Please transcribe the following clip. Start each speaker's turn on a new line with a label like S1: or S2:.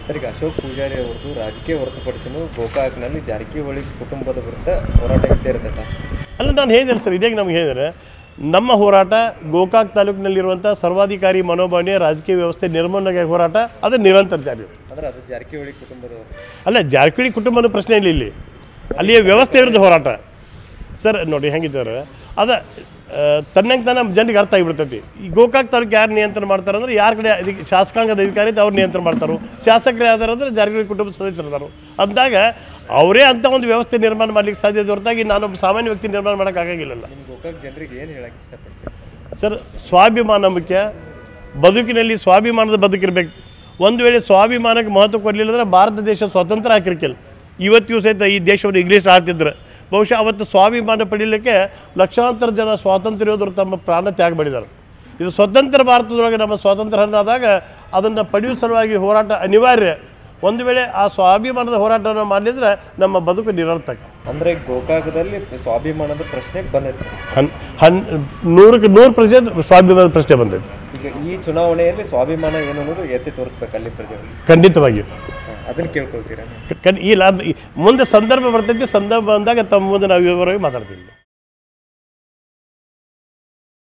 S1: sir ಈಗ ಅಶೋಕ್ ಪೂಜಾರಿ ಅವ್ರದ್ದು ರಾಜಕೀಯ ಹೊರತುಪಡಿಸಿನೂ ಗೋಕಾಕ್ನಲ್ಲಿ ಜಾರಕಿಹೊಳಿ ಕುಟುಂಬದ ವಿರುದ್ಧ ಹೋರಾಟ ಇದ್ದೇ ಇರ್ತೈತೆ
S2: ಅಲ್ಲ ನಾನು ಹೇಳಿದೆ ಸರ್ ಇದೇ ನಮ್ಗೆ ಹೇಳಿದರೆ ನಮ್ಮ ಹೋರಾಟ ಗೋಕಾಕ್ ತಾಲೂಕಿನಲ್ಲಿರುವಂಥ ಸರ್ವಾಧಿಕಾರಿ ಮನೋಭಾವನೆಯ ರಾಜಕೀಯ ವ್ಯವಸ್ಥೆ ನಿರ್ಮೂಲನೆಗೆ ಹೋರಾಟ ಅದು ನಿರಂತರ ಜಾರಿ
S1: ಅಂದ್ರೆ ಅದು ಜಾರಕಿಹೊಳಿ ಕುಟುಂಬದವರು
S2: ಅಲ್ಲ ಜಾರಕಿಹೊಳಿ ಕುಟುಂಬದ ಪ್ರಶ್ನೆ ಇಲ್ಲ ಇಲ್ಲಿ ಅಲ್ಲಿಯ ವ್ಯವಸ್ಥೆ ವಿರುದ್ಧ ಹೋರಾಟ ಸರ್ ನೋಡಿ ಹೆಂಗಿದ್ದಾರೆ ಅದ ಆ, ತನ್ನಂಗೆ ತಾನ ಜನರಿಗೆ ಅರ್ಥ ಆಗಿಬಿಡ್ತೈತಿ ಈ ಗೋಕಾಕ್ ತಾಲೂಕು ಯಾರು ನಿಯಂತ್ರಣ ಮಾಡ್ತಾರೆ ಅಂದ್ರೆ ಯಾರ ಕಡೆ ಅದಕ್ಕೆ ಶಾಸಕಾಂಗದ ಅಧಿಕಾರಿ ಇದ್ದು ಅವ್ರು ನಿಯಂತ್ರಣ ಮಾಡ್ತಾರೆ ಶಾಸಕರು ಯಾವ್ದಾರು ಅಂದ್ರೆ ಜಾರಕಿಹೊಳಿ ಕುಟುಂಬದ ಸದಸ್ಯರು ಅದಾರು ಅಂದಾಗ ಅವರೇ ಅಂತ ಒಂದು ವ್ಯವಸ್ಥೆ ನಿರ್ಮಾಣ ಮಾಡ್ಲಿಕ್ಕೆ ಸಾಧ್ಯ ಹೊರತಾಗಿ ನಾನೊಬ್ಬ ಸಾಮಾನ್ಯ ವ್ಯಕ್ತಿ ನಿರ್ಮಾಣ ಮಾಡೋಕ್ಕಾಗಿಲ್ಲಲ್ಲ
S1: ನಿಮ್ಮ ಗೋಕಾಕ್ ಜನರಿಗೆ ಏನು ಹೇಳಕ್ಕೆ ಇಷ್ಟಪಡ್ತೀವಿ
S2: ಸರ್ ಸ್ವಾಭಿಮಾನ ಮುಖ್ಯ ಬದುಕಿನಲ್ಲಿ ಸ್ವಾಭಿಮಾನದ ಬದುಕಿರ್ಬೇಕು ಒಂದು ವೇಳೆ ಸ್ವಾಭಿಮಾನಕ್ಕೆ ಮಹತ್ವ ಕೊಡಲಿಲ್ಲ ಅಂದ್ರೆ ಭಾರತ ದೇಶ ಸ್ವತಂತ್ರ ಹಾಕಿರ್ಕಿಲ್ಲ ಇವತ್ತಿಗೂ ಸಹಿತ ಈ ದೇಶವನ್ನು ಇಂಗ್ಲೀಷ್ ಆಡ್ತಿದ್ರು ಬಹುಶಃ ಅವತ್ತು ಸ್ವಾಭಿಮಾನ ಪಡೀಲಿಕ್ಕೆ ಲಕ್ಷಾಂತರ ಜನ ಸ್ವಾತಂತ್ರ್ಯ ಯೋಧರು ತಮ್ಮ ಪ್ರಾಣ ತ್ಯಾಗ ಮಾಡಿದ್ದಾರೆ ಇದು ಸ್ವತಂತ್ರ ಭಾರತದೊಳಗೆ ನಮ್ಮ ಸ್ವಾತಂತ್ರ್ಯ ಹಣ್ಣಾದಾಗ ಅದನ್ನು ಪಡೆಯುವ ಸಲುವಾಗಿ ಹೋರಾಟ ಅನಿವಾರ್ಯ ಒಂದು ವೇಳೆ ಆ ಸ್ವಾಭಿಮಾನದ ಹೋರಾಟವನ್ನು ಮಾಡಲಿದ್ರೆ ನಮ್ಮ ಬದುಕು ನಿರರ್ಥಕ
S1: ಅಂದ್ರೆ ಗೋಕಾಕದಲ್ಲಿ ಸ್ವಾಭಿಮಾನದ ಪ್ರಶ್ನೆ ಬಂದೈತೆ
S2: ಹನ್ ಹನ್ ನೂರಕ್ಕೆ ನೂರು ಪರ್ಸೆಂಟ್ ಸ್ವಾಭಿಮಾನದ ಪ್ರಶ್ನೆ ಬಂದೈತೆ
S1: ಈಗ ಈ ಚುನಾವಣೆಯಲ್ಲಿ ಸ್ವಾಭಿಮಾನ ಏನು ಅನ್ನೋದು ಎತ್ತಿ ತೋರಿಸ್ಬೇಕು ಅಲ್ಲಿ ಪ್ರಜೆಗಳು
S2: ಖಂಡಿತವಾಗಿಯೂ
S1: ಹಾ, ಅದನ್ನ ಕೇಳ್ಕೊಳ್ತೀರಾ
S2: ಕಣ್ ಇಲ್ಲ ಅದು ಮುಂದೆ ಸಂದರ್ಭ ಬರ್ತೈತಿ ಸಂದರ್ಭ ಬಂದಾಗ ತಮ್ಮ ಮುಂದೆ ನಾವು ವಿವರವಾಗಿ ಮಾತಾಡ್ತೀವಿ